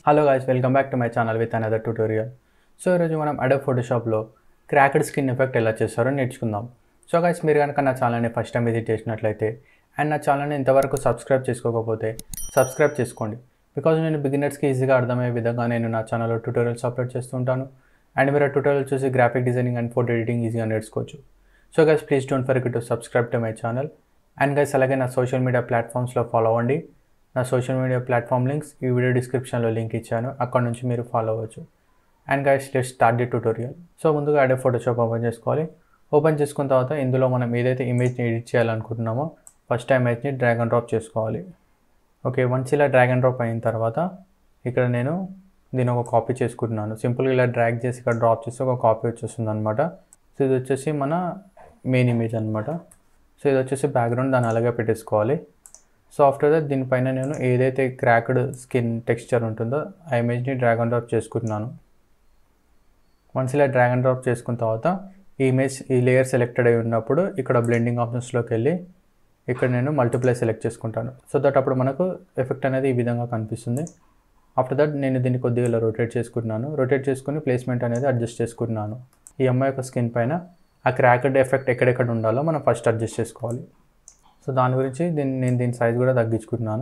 hello guys welcome back to my channel with another tutorial so ఈరోజు మనం Adobe ఫోటోషాప్లో cracked skin effect ఎలా చేస్తారో నేర్చుకుందాం సో గాయ్స్ మీరు కనుక నా ఛానల్ని ఫస్ట్ టైం విజిట్ చేసినట్లయితే అండ్ నా ఛానల్ని ఇంతవరకు సబ్స్క్రైబ్ చేసుకోకపోతే సబ్స్క్రైబ్ చేసుకోండి బికాజ్ నేను బిగినర్స్కి ఈజీగా అర్థమయ్యే విధంగా నేను నా ఛానల్లో ట్యూటోరియల్స్ అప్లోడ్ చేస్తుంటాను అండ్ మీరు ఆ ట్యూటోరియల్ చూసి graphic designing and photo editing ఈజీగా నేర్చుకోవచ్చు so guys please don't forget to subscribe to my channel and guys అలాగే నా సోషల్ మీడియా ప్లాట్ఫామ్స్లో ఫాలో అవ్వండి నా సోషల్ మీడియా ప్లాట్ఫామ్ లింక్స్ ఈ వీడియో డిస్క్రిప్షన్లో లింక్ ఇచ్చాను అక్కడ నుంచి మీరు ఫాలో అవ్వచ్చు and guys let start the tutorial so ముందుగా అడే ఫోటోషాప్ ఓపెన్ చేసుకోవాలి ఓపెన్ చేసుకున్న తర్వాత ఇందులో మనం ఏదైతే ఇమేజ్ని ఎడిట్ చేయాలనుకుంటున్నామో ఫస్ట్ ఆ ఇమేజ్ని డ్రాగ్ అండ్ డ్రాప్ చేసుకోవాలి ఓకే వన్స్ ఇలా డ్రాగ్ అండ్ డ్రాప్ అయిన తర్వాత ఇక్కడ నేను దీని ఒక కాపీ చేసుకుంటున్నాను సింపుల్గా ఇలా డ్రాగ్ చేసి ఇక్కడ డ్రాప్ చేస్తే ఒక కాపీ వచ్చేస్తుంది అనమాట సో ఇది వచ్చేసి మన మెయిన్ ఇమేజ్ అనమాట సో ఇది వచ్చేసి బ్యాక్గ్రౌండ్ దాన్ని అలాగే పెట్టేసుకోవాలి సో ఆఫ్టర్ దట్ దీనిపైన నేను ఏదైతే క్రాక్డ్ స్కిన్ టెక్స్చర్ ఉంటుందో ఆ ఇమేజ్ని డ్రాగ్ అండ్ డ్రాప్ చేసుకుంటున్నాను వన్స్ ఇలా డ్రాగ్ అండ్ డ్రాప్ చేసుకున్న తర్వాత ఈ ఇమేజ్ ఈ లేయర్ సెలెక్టెడ్ అయి ఉన్నప్పుడు ఇక్కడ బ్లెండింగ్ ఆప్షన్స్లోకి వెళ్ళి ఇక్కడ నేను మల్టిప్లై సెలెక్ట్ చేసుకుంటాను సో దట్ అప్పుడు మనకు ఎఫెక్ట్ అనేది ఈ విధంగా కనిపిస్తుంది ఆఫ్టర్ దట్ నేను దీన్ని కొద్దిగా ఇలా రొటేట్ చేసుకుంటున్నాను రొటేట్ చేసుకుని ప్లేస్మెంట్ అనేది అడ్జస్ట్ చేసుకుంటున్నాను ఈ అమ్మాయి యొక్క స్కిన్ పైన ఆ క్రాక్డ్ ఎఫెక్ట్ ఎక్కడెక్కడ ఉండాలో మనం ఫస్ట్ అడ్జస్ట్ చేసుకోవాలి సో దాని గురించి దీన్ని నేను దీని సైజ్ కూడా తగ్గించుకుంటున్నాను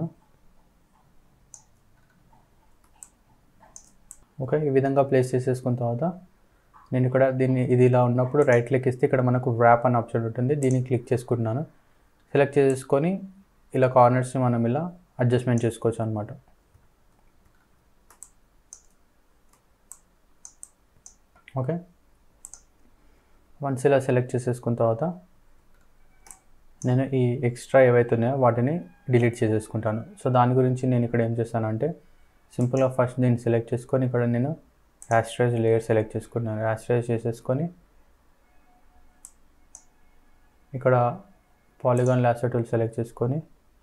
ఓకే ఈ విధంగా ప్లేస్ చేసేసుకున్న తర్వాత నేను ఇక్కడ దీన్ని ఇది ఇలా ఉన్నప్పుడు రైట్ క్లిక్ ఇస్తే ఇక్కడ మనకు ర్యాప్ అనే ఆప్షన్ ఉంటుంది దీన్ని క్లిక్ చేసుకుంటున్నాను సెలెక్ట్ చేసుకొని ఇలా కార్నర్స్ని మనం ఇలా అడ్జస్ట్మెంట్ చేసుకోవచ్చు అనమాట ఓకే వన్స్ ఇలా సెలెక్ట్ చేసేసుకున్న తర్వాత నేను ఈ ఎక్స్ట్రా ఏవైతే ఉన్నాయో వాటిని డిలీట్ చేసేసుకుంటాను సో దాని గురించి నేను ఇక్కడ ఏం చేస్తానంటే సింపుల్గా ఫస్ట్ దీన్ని సెలెక్ట్ చేసుకొని ఇక్కడ నేను రాస్ట్రైజ్ లేయర్ సెలెక్ట్ చేసుకున్నాను రాస్ట్రైజ్ చేసేసుకొని ఇక్కడ పాలిగాన్ లాసర్ టూల్ సెలెక్ట్ చేసుకొని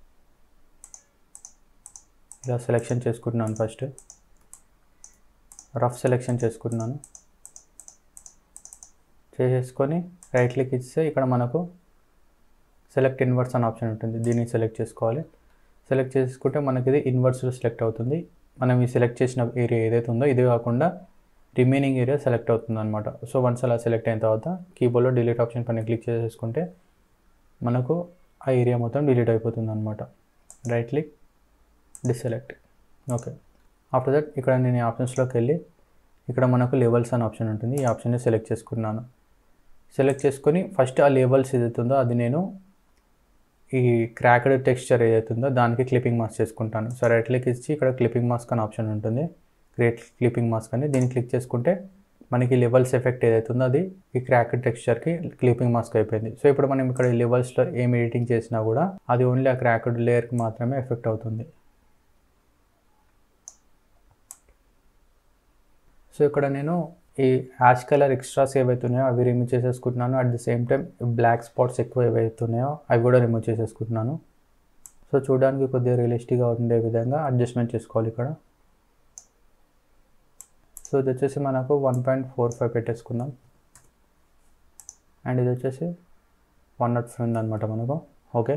ఇలా సెలెక్షన్ చేసుకుంటున్నాను ఫస్ట్ రఫ్ సెలెక్షన్ చేసుకుంటున్నాను చేసేసుకొని రైట్ క్లిక్ ఇస్తే ఇక్కడ మనకు సెలెక్ట్ ఇన్వర్స్ అనే ఆప్షన్ ఉంటుంది దీన్ని సెలెక్ట్ చేసుకోవాలి సెలెక్ట్ చేసుకుంటే మనకి ఇది ఇన్వర్స్లో సెలెక్ట్ అవుతుంది మనం ఈ సెలెక్ట్ చేసిన ఏరియా ఏదైతే ఉందో ఇది కాకుండా రిమైనింగ్ ఏరియా సెలెక్ట్ అవుతుంది అనమాట సో వన్స్ అలా సెలెక్ట్ అయిన తర్వాత కీబోర్డ్లో డిలీట్ ఆప్షన్ పైన క్లిక్ చేసేసుకుంటే మనకు ఆ ఏరియా మొత్తం డిలీట్ అయిపోతుంది అనమాట right click deselect okay after that ఇక్కడ నేను ఈ ఆప్షన్స్లోకి వెళ్ళి ఇక్కడ మనకు లెవెల్స్ అనే ఆప్షన్ ఉంటుంది ఈ ఆప్షన్ని సెలెక్ట్ చేసుకున్నాను సెలెక్ట్ చేసుకొని ఫస్ట్ ఆ లెవెల్స్ ఏదైతుందో అది నేను ఈ క్రాక్డ్ టెక్స్చర్ ఏదైతుందో దానికి క్లిప్పింగ్ మాస్క్ చేసుకుంటాను సో రైట్ క్లిక్ ఇచ్చి ఇక్కడ క్లిప్పింగ్ మాస్క్ అనే ఆప్షన్ ఉంటుంది క్రియేట్ క్లిప్పింగ్ మాస్క్ అని దీన్ని క్లిక్ చేసుకుంటే మనకి లెవెల్స్ ఎఫెక్ట్ ఏదైతుందో అది ఈ క్రాక్డ్ టెక్స్చర్కి క్లిప్పింగ్ మాస్క్ అయిపోయింది సో ఇప్పుడు మనం ఇక్కడ ఈ లెవెల్స్లో ఏం ఎడిటింగ్ చేసినా కూడా అది ఓన్లీ ఆ క్రాక్డ్ లేయర్కి మాత్రమే ఎఫెక్ట్ అవుతుంది సో ఇక్కడ నేను ఈ యాష్ కలర్ ఎక్స్ట్రాస్ ఏవైతున్నాయో అవి రిమూవ్ చేసేసుకుంటున్నాను at the same time black spots ఎక్కువ ఏవైతున్నాయో అవి కూడా రిమూవ్ చేసేసుకుంటున్నాను సో చూడడానికి కొద్దిగా రియలిస్టిక్గా ఉండే విధంగా అడ్జస్ట్మెంట్ చేసుకోవాలి ఇక్కడ సో ఇది వచ్చేసి మనకు వన్ పాయింట్ ఫోర్ ఫైవ్ పెట్టేసుకుందాం అండ్ ఇది వచ్చేసి వన్ నాట్ ఫైవ్ ఉందన్నమాట మనకు ఓకే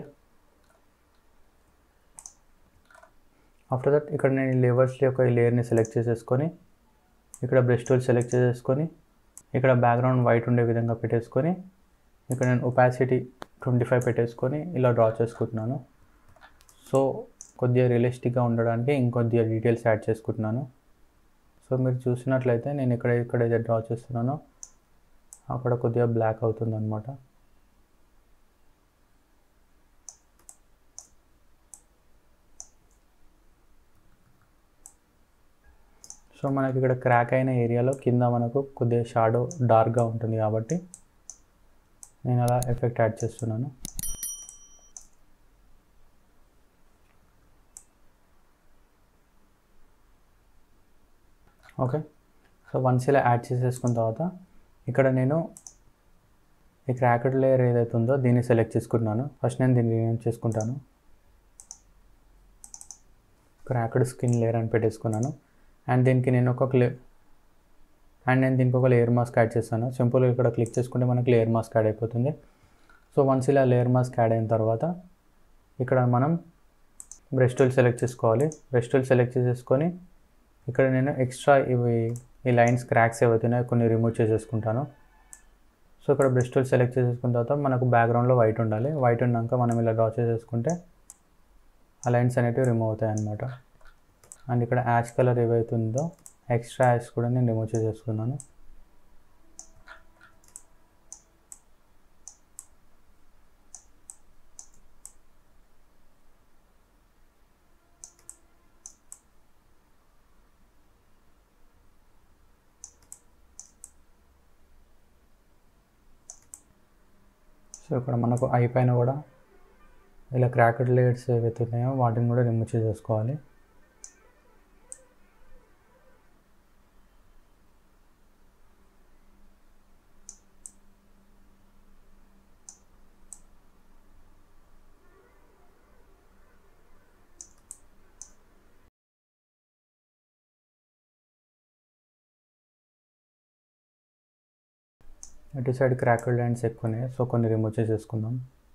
ఆఫ్టర్ దట్ ఇక్కడ నేను ఈ లేవర్స్ యొక్క ఈ లేయర్ని సెలెక్ట్ చేసేసుకొని ఇక్కడ బ్రష్ టూల్ సెలెక్ట్ చేసేసుకొని ఇక్కడ బ్యాక్గ్రౌండ్ వైట్ ఉండే విధంగా పెట్టేసుకొని ఇక్కడ నేను ఒపాసిటీ ట్వంటీ ఫైవ్ పెట్టేసుకొని ఇలా డ్రా చేసుకుంటున్నాను సో కొద్దిగా రియలిస్టిక్గా ఉండడానికి ఇంకొద్దిగా డీటెయిల్స్ యాడ్ చేసుకుంటున్నాను సో మీరు చూసినట్లయితే నేను ఇక్కడ ఎక్కడైతే డ్రా చేస్తున్నానో అక్కడ కొద్దిగా బ్లాక్ అవుతుంది అనమాట సో మనకి ఇక్కడ క్రాక్ అయిన ఏరియాలో కింద మనకు కొద్దిగా షాడో డార్క్గా ఉంటుంది కాబట్టి నేను అలా ఎఫెక్ట్ యాడ్ చేస్తున్నాను ఓకే సో వన్స్ ఇలా యాడ్ చేసేసుకున్న తర్వాత ఇక్కడ నేను ఈ క్రాకెడ్ లేయర్ ఏదైతే ఉందో దీన్ని సెలెక్ట్ చేసుకుంటున్నాను ఫస్ట్ నేను దీన్ని రినేమ్ చేసుకుంటాను క్రాకెడ్ స్కిన్ లేయర్ అని పెట్టేసుకున్నాను అండ్ దీనికి నేను ఒక లే అండ్ నేను దీనికి ఒక లేయర్ మాస్క్ యాడ్ చేస్తాను సింపుల్గా ఇక్కడ క్లిక్ చేసుకుంటే మనకి లేయర్ మాస్క్ యాడ్ అయిపోతుంది సో వన్స్ ఇలా లేయర్ మాస్క్ యాడ్ అయిన తర్వాత ఇక్కడ మనం బ్రష్ టూల్ సెలెక్ట్ చేసుకోవాలి బ్రష్ టూల్ సెలెక్ట్ చేసేసుకొని ఇక్కడ నేను ఎక్స్ట్రా ఇవి ఈ లైన్స్ క్రాక్స్ ఏవైతున్నాయో కొన్ని రిమూవ్ చేసేసుకుంటాను సో ఇక్కడ బ్రష్ టూల్ సెలెక్ట్ చేసేసుకున్న తర్వాత మనకు బ్యాక్గ్రౌండ్లో వైట్ ఉండాలి వైట్ ఉన్నాక మనం ఇలా డ్రా చేసేసుకుంటే ఆ లైన్స్ అనేటివి రిమూవ్ అవుతాయి అన్నమాట అండ్ ఇక్కడ యాష్ కలర్ ఏవైతే ఉందో ఎక్స్ట్రా యాష్ కూడా నేను రిమూవ్ చేసేసుకున్నాను సో ఇక్కడ మనకు ఐ పైన కూడా ఇలా క్రాకెడ్ లేయర్స్ ఏవైతే ఉన్నాయో వాటిని కూడా రిమూవ్ చేసేసుకోవాలి అటు సైడ్ క్రాకెడ్ లైన్స్ ఎక్కువనే సో కొన్ని రిమూవ్ చేసేసుకుందాం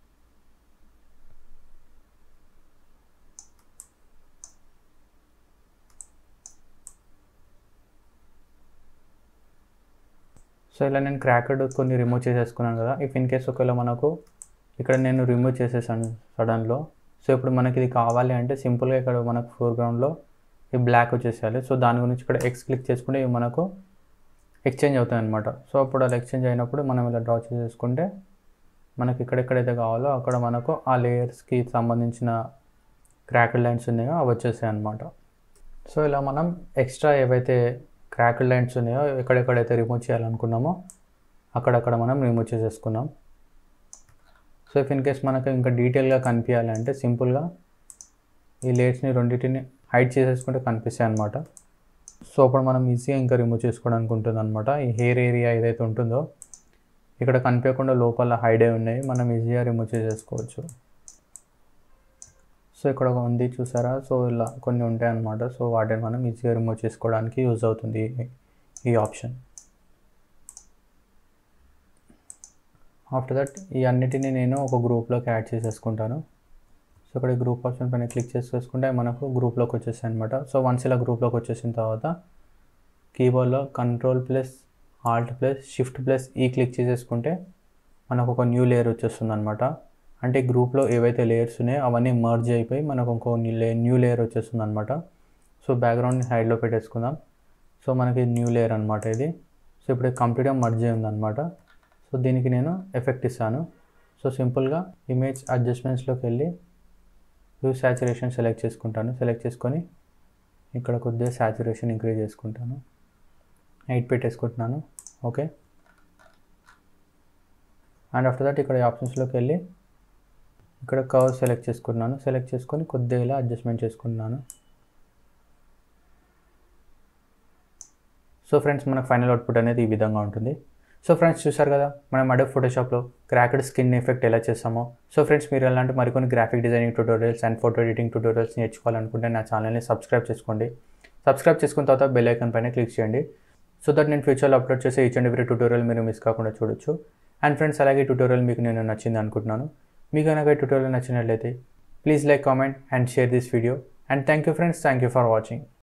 సో ఇలా నేను క్రాకెడ్ కొన్ని రిమూవ్ చేసేసుకున్నాను కదా ఇఫ్ ఇన్ కేస్ ఒకవేళ మనకు ఇక్కడ నేను రిమూవ్ చేసేసాను సడన్లో సో ఇప్పుడు మనకి ఇది కావాలి అంటే సింపుల్గా ఇక్కడ మనకు ఫోర్గ్రౌండ్లో ఈ బ్లాక్ వచ్చేసేయాలి సో దాని గురించి ఇక్కడ ఎక్స్ క్లిక్ చేసుకుంటే ఇవి మనకు ఎక్స్చేంజ్ అవుతాయి అనమాట సో అప్పుడు అలా ఎక్స్చేంజ్ అయినప్పుడు మనం ఇలా డ్రా చేసేసుకుంటే మనకి ఎక్కడెక్కడైతే కావాలో అక్కడ మనకు ఆ లేయర్స్కి సంబంధించిన క్రాకెడ్ లైన్స్ ఉన్నాయో అవి వచ్చేసాయి అనమాట సో ఇలా మనం ఎక్స్ట్రా ఏవైతే క్రాకెడ్ లైన్స్ ఉన్నాయో ఎక్కడెక్కడైతే రిమూవ్ చేయాలనుకున్నామో అక్కడక్కడ మనం రిమూవ్ చేసేసుకున్నాం సో ఇఫ్ ఇన్ కేస్ మనకు ఇంకా డీటెయిల్గా కనిపించాలంటే సింపుల్గా ఈ లేయర్స్ని రెండింటిని హైడ్ చేసేసుకుంటే కనిపిస్తాయి అనమాట సో అప్పుడు మనం ఈజీగా ఇంకా రిమూవ్ చేసుకోవడానికి ఉంటుంది అనమాట ఈ హెయిర్ ఏరియా ఏదైతే ఉంటుందో ఇక్కడ కనిపించకుండా లోపల హైడ్ అయి ఉన్నాయి మనం ఈజీగా రిమూవ్ చేసేసుకోవచ్చు సో ఇక్కడ ఒక ఉంది చూసారా సో ఇలా కొన్ని ఉంటాయి అన్నమాట సో వాటిని మనం ఈజీగా రిమూవ్ చేసుకోవడానికి యూజ్ అవుతుంది ఈ ఆప్షన్ ఆఫ్టర్ దట్ ఈ అన్నిటిని నేను ఒక గ్రూప్లోకి యాడ్ చేసేసుకుంటాను సో ఇక్కడ గ్రూప్ ఆప్షన్ పైన క్లిక్ చేసేసుకుంటే మనకు గ్రూప్లోకి వచ్చేసాయి అనమాట సో వన్స్ ఇలా గ్రూప్లోకి వచ్చేసిన తర్వాత కీబోర్డ్లో control plus alt plus shift plus E click చేసేసుకుంటే మనకు ఒక న్యూ లేయర్ వచ్చేస్తుంది అనమాట అంటే గ్రూప్లో ఏవైతే లేయర్స్ ఉన్నాయో అవన్నీ మర్జ్ అయిపోయి మనకు ఇంకో న్యూ లేయర్ వచ్చేస్తుంది అనమాట సో బ్యాక్గ్రౌండ్ని సైడ్లో పెట్టేసుకుందాం సో మనకి న్యూ లేయర్ అనమాట ఇది సో ఇప్పుడు కంప్లీట్గా మర్జ్ అయి ఉందన్నమాట సో దీనికి నేను ఎఫెక్ట్ ఇస్తాను సో సింపుల్గా ఇమేజ్ అడ్జస్ట్మెంట్స్లోకి వెళ్ళి వ్యూ శాచురేషన్ సెలెక్ట్ చేసుకుంటాను సెలెక్ట్ చేసుకొని ఇక్కడ కొద్దిగా శాచురేషన్ ఇంక్రీజ్ చేసుకుంటాను ఎయిట్ పెట్టేసుకుంటున్నాను ఓకే అండ్ ఆఫ్టర్ దట్ ఇక్కడ ఆప్షన్స్లోకి వెళ్ళి ఇక్కడ కవర్ సెలెక్ట్ చేసుకున్నాను సెలెక్ట్ చేసుకొని కొద్దిగా ఇలా అడ్జస్ట్మెంట్ చేసుకుంటున్నాను సో ఫ్రెండ్స్ మనకు ఫైనల్ అవుట్పుట్ అనేది ఈ విధంగా ఉంటుంది సో ఫ్రెండ్స్ చూసారు కదా మనం అడబ్ ఫోటోషాప్లో క్రాక్డ్ స్కిన్ ఎఫెక్ట్ ఎలా చేస్తామో సో ఫ్రెండ్స్ మీరు అలాంటి మరికొన్ని graphic designing tutorials and photo editing tutorials నేర్చుకోవాలనుకుంటే నా ఛానల్ని సబ్స్క్రైబ్ చేసుకోండి సబ్స్క్రైబ్ చేసుకున్న తర్వాత బెల్ ఐకాన్ పైన క్లిక్ చేయండి సో దట్ నేను ఫ్యూచర్లో అప్లోడ్ చేసే ఈచ్ అండ్ ఎవ్రీ ట్యూటోరియల్ మీరు మిస్ కాకుండా చూడొచ్చు అండ్ ఫ్రెండ్స్ అలాగే ట్యూటోరియల్ మీకు నేను నచ్చింది అనుకుంటున్నాను మీకు కనుక ట్యూటోరియల్ నచ్చినట్లయితే please like comment and share this video and thank you friends thank you for watching